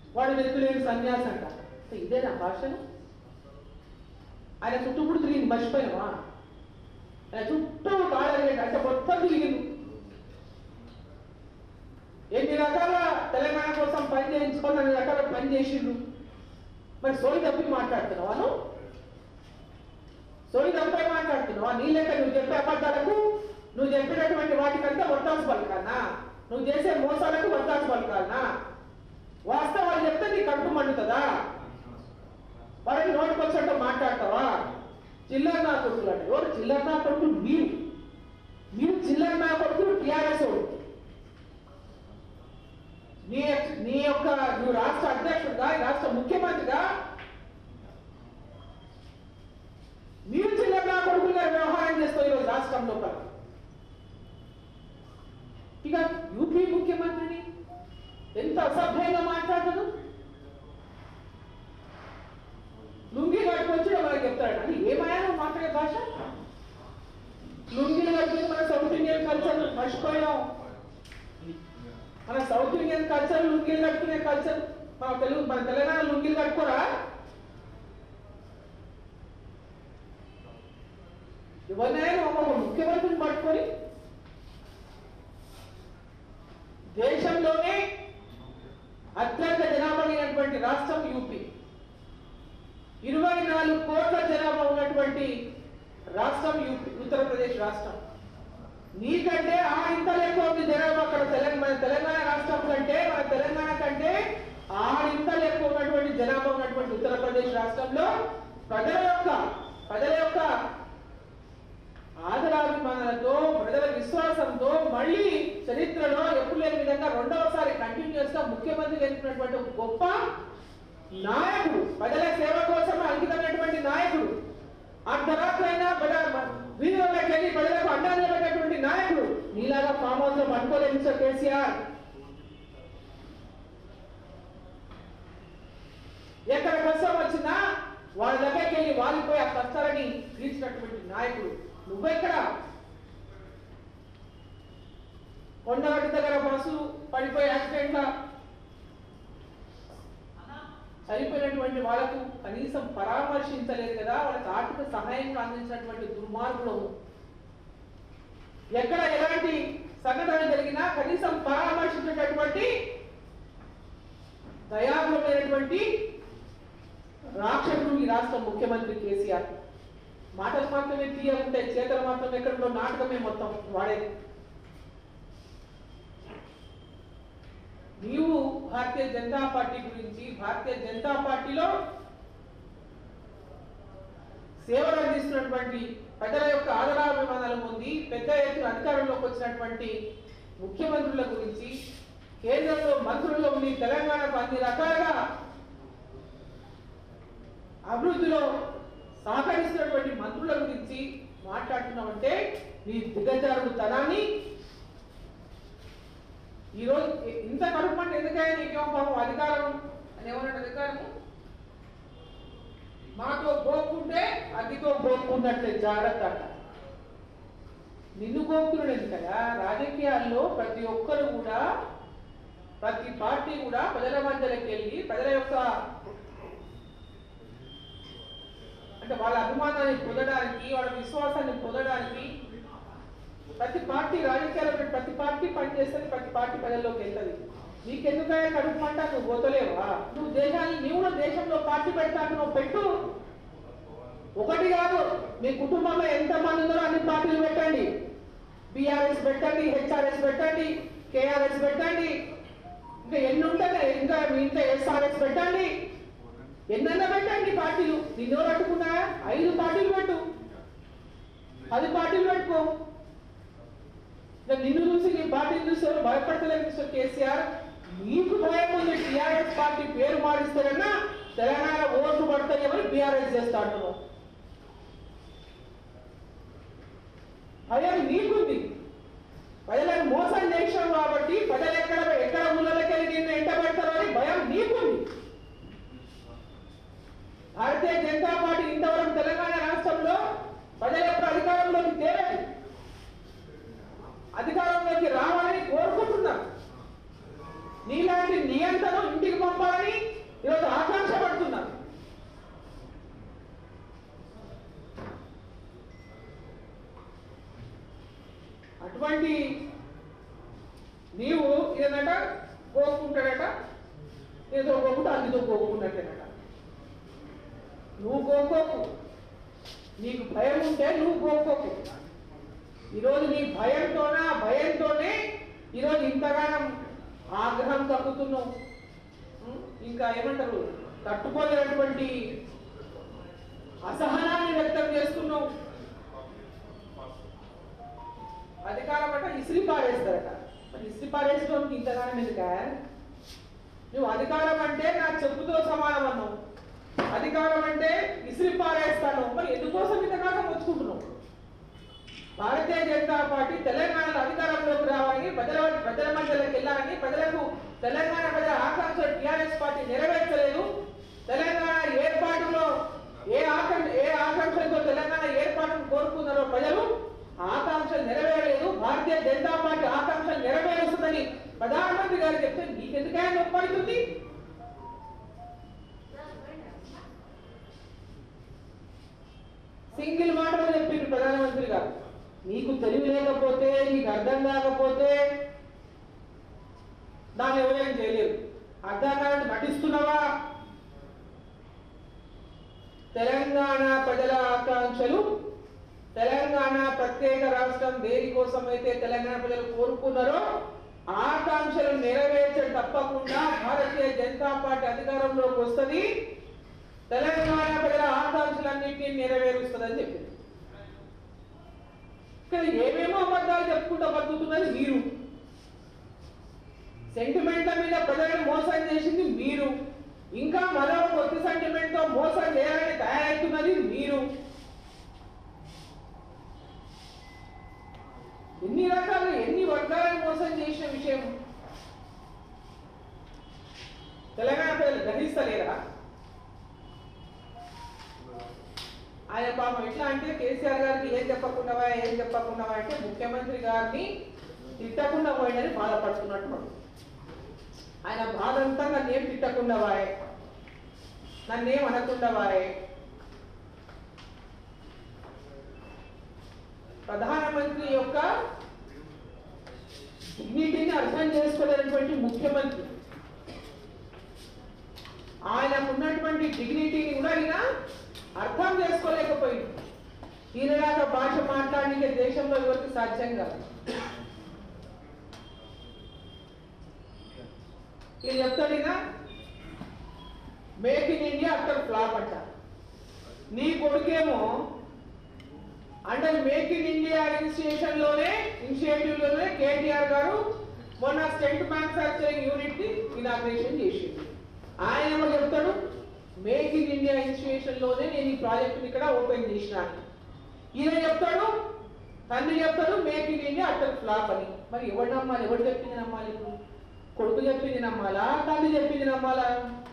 వాడు వెతులేని సన్యాసి అంట సో ఇదేనా భాషను ఆయన చుట్టూ తిరిగింది మర్చిపోయినవా ఆయన చుట్టూ కాడలేదు అంటే మొత్తం తిరిగింది ఎన్ని రకాల తెలంగాణ కోసం పని చేయించుకొని అన్ని రకాల పని చేసిండు మరి సోయి తప్పి మాట్లాడుతున్నావా నువ్వు సోయి తప్పై మాట్లాడుతున్నావా నీ లెక్క నువ్వు చెప్పే అబద్ధాలకు నువ్వు చెప్పినటువంటి వాటికంతా వర్తాసు పలకాలనా నువ్వు చేసే మోసాలకు వర్తాసు పలకాలనా వాస్తవాలు చెప్తే నీ కడుపు మండుతుందా వారికి నోటికి వచ్చినట్టు మాట్లాడతావా చిల్లర నా కొడుకులు అంటే ఎవరు చిల్లర నా కొడుకులు మీరు మీరు చిల్లర నా కొడుకులు టీఆర్ఎస్ వాడు నీ నీ యొక్క నువ్వు రాష్ట్ర అధ్యక్షుడిగా ఈ రాష్ట్ర ముఖ్యమంత్రిగా మీరు చిల్లర నా కొడుకులుగా వ్యవహారం చేస్తావు ఈరోజు రాష్ట్రం లోపల ఇక యూపీ ముఖ్యమంత్రిని ఎంత అసభ్యంగా మాట్లాడదు లుంగి కట్టుకొచ్చి మనకి చెప్తాడు అని ఏమయ్యా నువ్వు మాట్లాడే భాష లుంగిలు కట్టుకుని మన సౌత్ ఇండియన్ కల్చర్ మర్చిపోయాం మన సౌత్ ఇండియన్ కల్చర్ లుంగిలు కట్టుకునే కల్చర్ మన తెలుగు మన తెలంగాణ లుంగిలు కట్టుకోరా ఎవరినైనా ఒక ముఖ్యమంత్రిని పట్టుకొని దేశంలోనే అత్యంత జనాభా లేనటువంటి రాష్ట్రం యూపీ ఇరవై నాలుగు కోట్ల జనాభా ఉన్నటువంటి రాష్ట్రం యూపీ ఉత్తరప్రదేశ్ రాష్ట్రం నీకంటే ఆడింతలు ఎక్కువ ఉంది జనాభా అక్కడ తెలంగాణ తెలంగాణ రాష్ట్రం కంటే మన తెలంగాణ కంటే ఆడింతలు ఎక్కువ ఉన్నటువంటి జనాభా ఉన్నటువంటి ఉత్తరప్రదేశ్ రాష్ట్రంలో ప్రజల యొక్క ప్రజల యొక్క ఆదరాభిమానాలతో ప్రజల విశ్వాసంతో మళ్ళీ చరిత్రలో ఎప్పుడు లేని విధంగా రెండవసారి కంటిన్యూస్ గా ముఖ్యమంత్రి ఎన్నుకున్నటువంటి ఒక గొప్ప నాయకుడు ప్రజల సేవ కోసం అంకితమైనటువంటి నాయకుడు అర్ధరాత్రైనా వీధుల్లోకి వెళ్ళి ప్రజలకు అండా నిలబడేటువంటి నాయకుడు నీలాగా ఫామ్ హౌస్ లో పట్టుకోలేదు మిస్టర్ కేసీఆర్ ఎక్కడ కష్టం వచ్చినా వాళ్ళ దగ్గరికి వెళ్ళి వాలిపోయి ఆ కష్టాలని తీర్చినటువంటి నాయకుడు నువ్వెక్కడ కొండగట్టు దగ్గర బస్సు పడిపోయి యాక్సిడెంట్ లా చనిపోయినటువంటి వాళ్ళకు కనీసం పరామర్శించలేదు కదా వాళ్ళకి ఆర్థిక సహాయం అందించినటువంటి దుర్మార్గుడు ఎక్కడ ఎలాంటి సంఘటన జరిగినా కనీసం పరామర్శించేటటువంటి దయాగుణమైనటువంటి రాక్షసుడు ఈ రాష్ట్ర ముఖ్యమంత్రి కేసీఆర్ మాటలు మాత్రమే తీయాలంటే చేతలు మాత్రం ఎక్కడో నాటకమే మొత్తం వాడేది నీవు భారతీయ జనతా పార్టీ గురించి భారతీయ జనతా పార్టీలో సేవలు అందిస్తున్నటువంటి ప్రజల యొక్క ఆదరాభిమానాలు పొంది పెద్ద ఎత్తున అధికారంలోకి వచ్చినటువంటి ముఖ్యమంత్రుల గురించి కేంద్రంలో మంత్రుల్లో ఉండి తెలంగాణకు అన్ని రకాలుగా అభివృద్ధిలో సహకరిస్తున్నటువంటి మంత్రుల గురించి మాట్లాడుతున్నామంటే నీ దిగజారుడు తనాన్ని ఈరోజు ఇంత కడుపుమంటే ఎందుకైనా నీకేమో పాపం అధికారం అని ఏమన్నాడు అధికారము మాతో గోపుకుంటే అగ్గితో గోపుకున్నట్లే జాగ్రత్త అంట నిన్ను గోపుకున్నాడు ఎందుకయ్యా రాజకీయాల్లో ప్రతి ఒక్కరు కూడా ప్రతి పార్టీ కూడా ప్రజల మధ్యలోకి వెళ్ళి ప్రజల యొక్క అంటే వాళ్ళ అభిమానాన్ని పొందడానికి వాళ్ళ విశ్వాసాన్ని పొందడానికి ప్రతి పార్టీ రాజకీయాల్లో ఉండే ప్రతి పార్టీ పనిచేస్తుంది ప్రతి పార్టీ ప్రజల్లోకి వెళ్తుంది నీకెందుకయ్యా కడుపు మంట నువ్వు పోతలేవా నువ్వు దేశాన్ని నీవు కూడా దేశంలో పార్టీ పెడతాను నువ్వు పెట్టు ఒకటి కాదు మీ కుటుంబంలో ఎంత మంది ఉన్నారో అన్ని పార్టీలు పెట్టండి బీఆర్ఎస్ పెట్టండి హెచ్ఆర్ఎస్ పెట్టండి కేఆర్ఎస్ పెట్టండి ఇంకా ఎన్ని ఉంటాయి ఇంకా మీ ఇంట్లో ఎస్ఆర్ఎస్ పెట్టండి ఎన్నన్నా పెట్టండి పార్టీలు నిన్ను పట్టుకున్నా ఐదు పార్టీలు పెట్టు పది పార్టీలు పెట్టుకో ఇక నిన్ను చూసి నీ పార్టీని చూసి ఎవరు భయపడతలేదు మిస్టర్ కేసీఆర్ నీకు భయం ఉంది టీఆర్ఎస్ పార్టీ పేరు మారిస్తారన్నా తెలంగాణ ఓట్లు పడతాయేమని బీఆర్ఎస్ చేస్తా అంటున్నావు భయం నీకుంది ప్రజలను మోసం చేసాం కాబట్టి ప్రజలు ఎక్కడ ఎక్కడ ఊళ్ళకి వెళ్ళి నిన్ను ఎంట పెడతారో అని భయం నీకుంది భారతీయ జనతా పార్టీ ఇంతవరకు తెలంగాణ రాష్ట్రంలో ప్రజల యొక్క అధికారంలోకి తేలేదు అధికారంలోకి రావాలని కోరుకుంటున్నాం నీలాంటి నియంత్రణ ఇంటికి పంపాలని ఇటువంటి నీవు ఏదట కోరుకుంటాడట ఏదో కోకుంటే అందులో కోరుకున్నట్టేనట నువ్వు కోరుకోకు నీకు భయం ఉంటే నువ్వు కోరుకోకు ఈరోజు నీ భయంతోనా భయంతోనే ఈరోజు ఇంతగానం ఆగ్రహం తగ్గుతున్నావు ఉం? ఇంకా ఏమంటారు తట్టుకోలేనటువంటి అసహనాన్ని వ్యక్తం చేస్తున్నావు అధికారం అంటే ఇసిరి పారేస్తారట మరి ఇసిరి పారేసుకోవడానికి ఇంతగానం ఎందుక నువ్వు అధికారం అంటే నా చెప్పుతో సమానం అన్నావు అధికారం అంటే ఇసిరి పారేస్తాను మరి ఎందుకోసం ఇంతకాలం వచ్చుకుంటున్నావు భారతీయ జనతా పార్టీ తెలంగాణలో అధికారంలోకి రావాలని ప్రజల ప్రజల మధ్యలోకి వెళ్ళాలని ప్రజలకు తెలంగాణ ప్రజల ఆకాంక్షలు టీఆర్ఎస్ పార్టీ నెరవేర్చలేదు తెలంగాణ ఏర్పాటులో ఏ ఆకాంక్ష ఏ ఆకాంక్షలతో తెలంగాణ ఏర్పాటును కోరుకున్నారో ప్రజలు ఆకాంక్షలు నెరవేరలేదు భారతీయ జనతా పార్టీ ఆకాంక్షలు నెరవేరుస్తుందని ప్రధానమంత్రి గారు చెప్తే నీకెందుకైనా నొప్పి అవుతుంది సింగిల్ మాటలో చెప్పిండు ప్రధానమంత్రి గారు నీకు తెలివి లేకపోతే నీకు అర్థం కాకపోతే దాన్ని ఎవరేం చేయలేరు అర్థం కాదని నటిస్తున్నావా తెలంగాణ ప్రజల ఆకాంక్షలు తెలంగాణ ప్రత్యేక రాష్ట్రం దేనికోసం అయితే తెలంగాణ ప్రజలు కోరుకున్నారో ఆకాంక్షలు నెరవేర్చడం తప్పకుండా భారతీయ జనతా పార్టీ అధికారంలోకి వస్తుంది తెలంగాణ ప్రజల ఆకాంక్షలన్నింటినీ నెరవేరుస్తుందని చెప్పింది కానీ ఏమేమో అబద్ధాలు చెప్పుకుంటూ బతుకుతున్నది మీరు సెంటిమెంట్ల మీద ప్రజలను మోసం చేసింది మీరు ఇంకా మరో కొత్త సెంటిమెంట్ తో మోసం చేయాలని తయారవుతున్నది మీరు ఎన్ని రకాల ఎన్ని వర్గాలను మోసం చేసిన విషయం తెలంగాణ ప్రజలు గ్రహిస్తలేరా ఆయన పాపం ఎట్లా అంటే కేసీఆర్ గారికి ఏం చెప్పకుండా ఏం చెప్పకుండా అంటే ముఖ్యమంత్రి గారిని తిట్టకుండా పోయిందని బాధపడుతున్నట్టు మనం. ఆయన బాధ అంతా నన్ను ఏం తిట్టకుండా వాయే నన్నేం అనకుండా వాయే ప్రధానమంత్రి యొక్క డిగ్నిటీని అర్థం చేసుకోలేనటువంటి ముఖ్యమంత్రి ఆయనకు ఉన్నటువంటి డిగ్నిటీని కూడా ఈయన అర్థం చేసుకోలేకపోయింది ఈయనలాగా భాష మాట్లాడడానికి దేశంలో ఎవరికి సాధ్యం కాదు ఇది చెప్తాడు ఈయన మేక్ ఇన్ ఇండియా అక్కడ ఫ్లాప్ అంట నీ కొడుకేమో అంటే మేక్ ఇన్ ఇండియా ఇనిషియేషన్ లోనే ఇనిషియేటివ్ లోనే కేటీఆర్ గారు మొన్న స్టెంట్ మ్యానుఫ్యాక్చరింగ్ యూనిట్ ని ఇనాగ్రేషన్ చేసింది ఆయన ఏమో చెప్తాడు మేక్ ఇన్ ఇండియా ఇనిషియేషన్ లోనే నేను ఈ ప్రాజెక్ట్ ఇక్కడ ఓపెన్ చేసిన ఈయన చెప్తాడు తండ్రి చెప్తాడు make in India utter flop అని మరి ఎవరు నమ్మాలి ఎవరు చెప్పింది నమ్మాలి ఇప్పుడు కొడుకు చెప్పింది నమ్మాలా తండ్రి చెప్పింది నమ్మాలా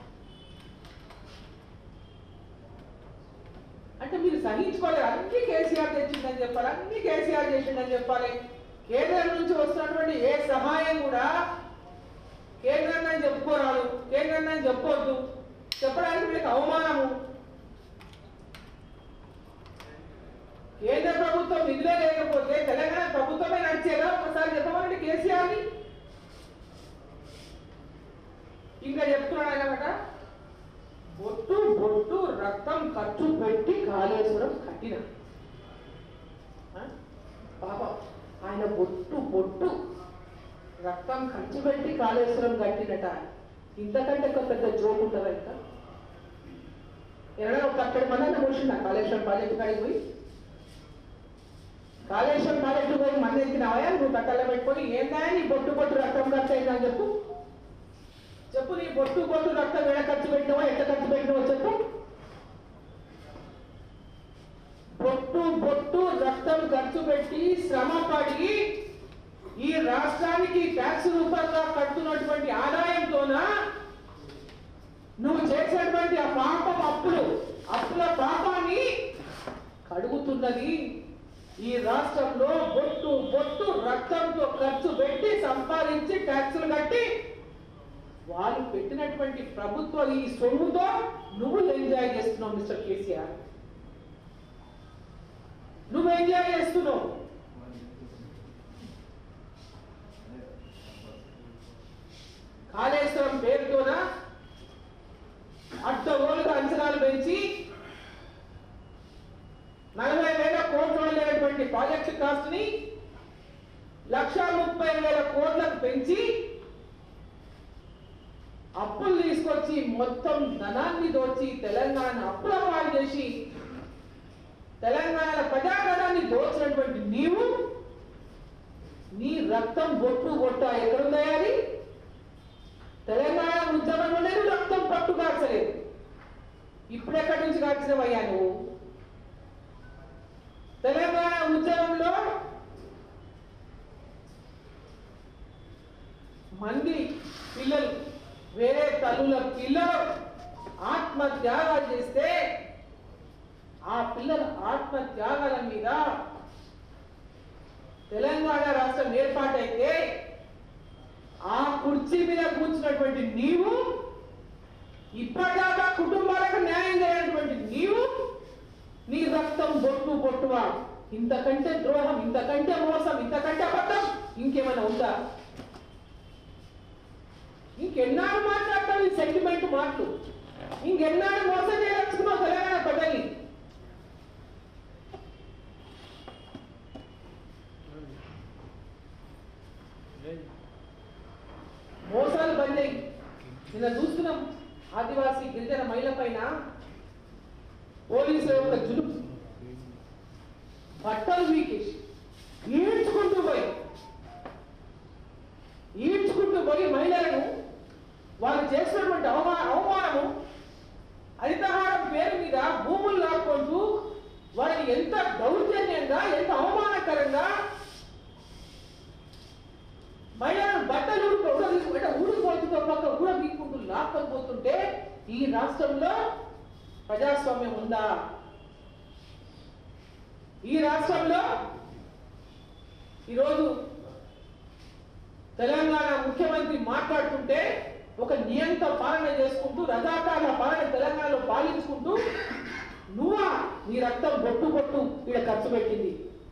అంటే మీరు సహించుకోలేరు అన్ని కేసీఆర్ తెచ్చిందని చెప్పాలి అన్ని కేసీఆర్ చేసిందని చెప్పాలి కేంద్రం నుంచి వస్తున్నటువంటి ఏ సహాయం కూడా కేంద్రం అని చెప్పుకోరాదు కేంద్రం అని చెప్పొద్దు చెప్పడానికి మీకు అవమానము కేంద్ర ప్రభుత్వం నిధులే లేకపోతే తెలంగాణ ప్రభుత్వమే నడిచేదా ఒకసారి చెప్పమండి కేసీఆర్ని ఇంకా చెప్తున్నాడు అనమాట బొట్టు బొట్టు రక్తం ఖర్చు పెట్టి కాళేశ్వరం కట్టిన ఆ? పాపం ఆయన బొట్టు బొట్టు రక్తం ఖర్చు పెట్టి కాళేశ్వరం కట్టినట ఇంతకంటే ఒక పెద్ద జోక్ ఉంటుందా ఇంకా ఎవరైనా ఒక అక్కడి మంది కూర్చున్నా కాళేశ్వరం ప్రాజెక్టు కాడికి పోయి కాళేశ్వరం ప్రాజెక్టు పోయి మంది ఎత్తినావా నువ్వు కట్టలో పెట్టుకొని ఏందా నీ బొట్టు బొట్టు రక్తం ఖర్చు అయిందని చెప్పు చెప్పు నీ బొట్టు బొట్టు రక్తం ఎడ ఖర్చు పెట్టినావో ఎట్ట ఖర్చు పెట్టినావో చెప్పు బొట్టు బొట్టు రక్తం ఖర్చు పెట్టి శ్రమ పడి ఈ రాష్ట్రానికి ట్యాక్స్ రూపంగా కడుతున్నటువంటి ఆదాయంతోన నువ్వు చేసినటువంటి ఆ పాపం అప్పులు అప్పుల పాపాన్ని కడుగుతున్నది ఈ రాష్ట్రంలో బొట్టు బొట్టు రక్తంతో ఖర్చు పెట్టి సంపాదించి ట్యాక్సులు కట్టి వాళ్ళు పెట్టినటువంటి ప్రభుత్వ ఈ సొమ్ముతో నువ్వు ఎంజాయ్ చేస్తున్నావు మిస్టర్ కేసీఆర్ నువ్వు ఎంజాయ్ చేస్తున్నావు కాళేశ్వరం పేరుతోన అడ్డగోలుగా అంచనాలు పెంచి నలభై వేల కోట్లు వెళ్ళినటువంటి ప్రాజెక్ట్ కాస్ట్ ని లక్ష ముప్పై వేల కోట్లకు పెంచి అప్పులు తీసుకొచ్చి మొత్తం ధనాన్ని దోచి తెలంగాణ అప్పుల పాలు చేసి తెలంగాణ ప్రజాధనాన్ని దోచినటువంటి నీవు నీ రక్తం బొట్టు బొట్ట ఎక్కడుందయ్యాది తెలంగాణ ఉద్యమంలో లేదు రక్తం పట్టు కాచలేదు ఇప్పుడెక్కడి నుంచి కాచినవయ్యా నువ్వు తెలంగాణ ఉద్యమంలో మంది పిల్లలు వేరే తల్లుల పిల్లలు ఆత్మత్యాగాలు చేస్తే ఆ పిల్లల ఆత్మత్యాగాల మీద తెలంగాణ రాష్ట్రం ఏర్పాటైతే ఆ కుర్చీ మీద కూర్చున్నటువంటి నీవు ఇప్పటిదాకా కుటుంబాలకు న్యాయం చేయనటువంటి నీవు నీ రక్తం బొట్టు బొట్టువా ఇంతకంటే ద్రోహం ఇంతకంటే మోసం ఇంతకంటే అబద్ధం ఇంకేమైనా ఉందా ఇంకెన్నాడు మాట్లాడతావు ఈ సెంటిమెంట్ మాటలు ఇంకెన్నాడు మోసం చేయదలుచుకున్నావు తెలంగాణ ప్రజల్ని మోసాలు బంద్ అయ్యి నిన్న చూస్తున్నాం ఆదివాసీ గిరిజన మహిళ పైన పోలీసుల యొక్క జులుపు బట్టలు వీకేసి ఈడ్చుకుంటూ పోయి ఈడ్చుకుంటూ పోయి మహిళలను వాళ్ళు చేసినటువంటి అవమాన అవమానము హరితహారం పేరు మీద భూములు లాక్కుంటూ వారిని ఎంత దౌర్జన్యంగా ఎంత అవమానకరంగా మహిళలను బట్టలు ఊరుకో- ఊర తీసుకు- అంటే ఊడిపోతుందో పక్క ఊర బీక్కుంటూ లాక్కొని పోతుంటే ఈ రాష్ట్రంలో ప్రజాస్వామ్యం ఉందా ఈ రాష్ట్రంలో ఈరోజు తెలంగాణ ముఖ్యమంత్రి మాట్లాడుతుంటే ఒక నియంత పాలన చేసుకుంటూ రజాకారుల పాలన తెలంగాణలో పాలించుకుంటూ నువ్వా నీ రక్తం బొట్టు బొట్టు ఇక్కడ ఖర్చు పెట్టింది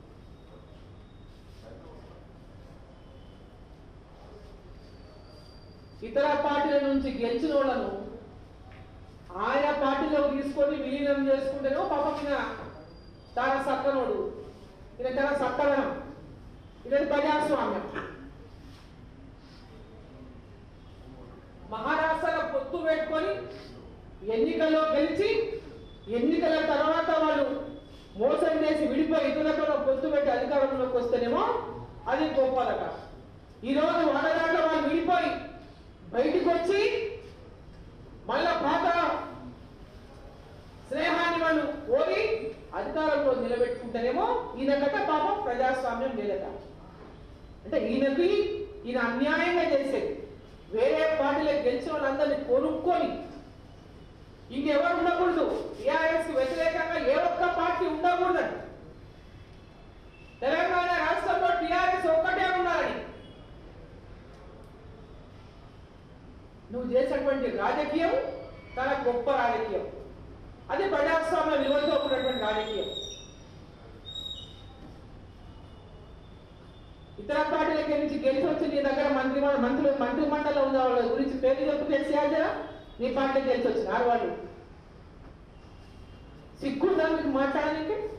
ఇతర పార్టీల నుంచి గెలిచిన వాళ్ళను ఆయా పార్టీలో తీసుకొని విలీనం చేసుకుంటేనో పాపం ఈయన చాలా సక్కనోడు ఈయన చాలా సక్కదనం ఇదని ప్రజాస్వామ్యం మహారాష్ట్రలో పొత్తు పెట్టుకొని ఎన్నికల్లో గెలిచి ఎన్నికల తర్వాత వాళ్ళు మోసం చేసి విడిపోయి ఇతరులతో పొత్తు పెట్టి అధికారంలోకి వస్తేనేమో అది గొప్పదట ఈరోజు వడదాంట్లో వాళ్ళు విడిపోయి బయటికి వచ్చి మళ్ళా పాత స్నేహాన్ని వాళ్ళు కోరి అధికారంలో నిలబెట్టుకుంటేనేమో ఈయనకట పాపం ప్రజాస్వామ్యం లేదట అంటే ఈయనకి ఈయన అన్యాయంగా చేసేది వేరే పార్టీలకు గెలిచిన వాళ్ళందరినీ కొనుక్కొని ఇంకెవరు ఉండకూడదు టీఆర్ఎస్ కి వ్యతిరేకంగా ఏ ఒక్క పార్టీ ఉండకూడదు తెలంగాణ రాష్ట్రంలో టీఆర్ఎస్ ఒక్కటే ఉండాలని నువ్వు చేసేటువంటి రాజకీయం చాలా గొప్ప రాజకీయం అది ప్రజాస్వామ్య విలువలతో కూడినటువంటి రాజకీయం ఇతర పార్టీలకి నుంచి గెలిచి వచ్చి నీ దగ్గర మంత్రి మంత్రులు మంత్రి మండలిలో ఉన్న వాళ్ళ గురించి పేరు చెప్పు తెలిసేయాలి కదా నీ పార్టీకి గెలిచి వచ్చినారు వాళ్ళు సిగ్గుందా మీకు మాట్లాడడానికి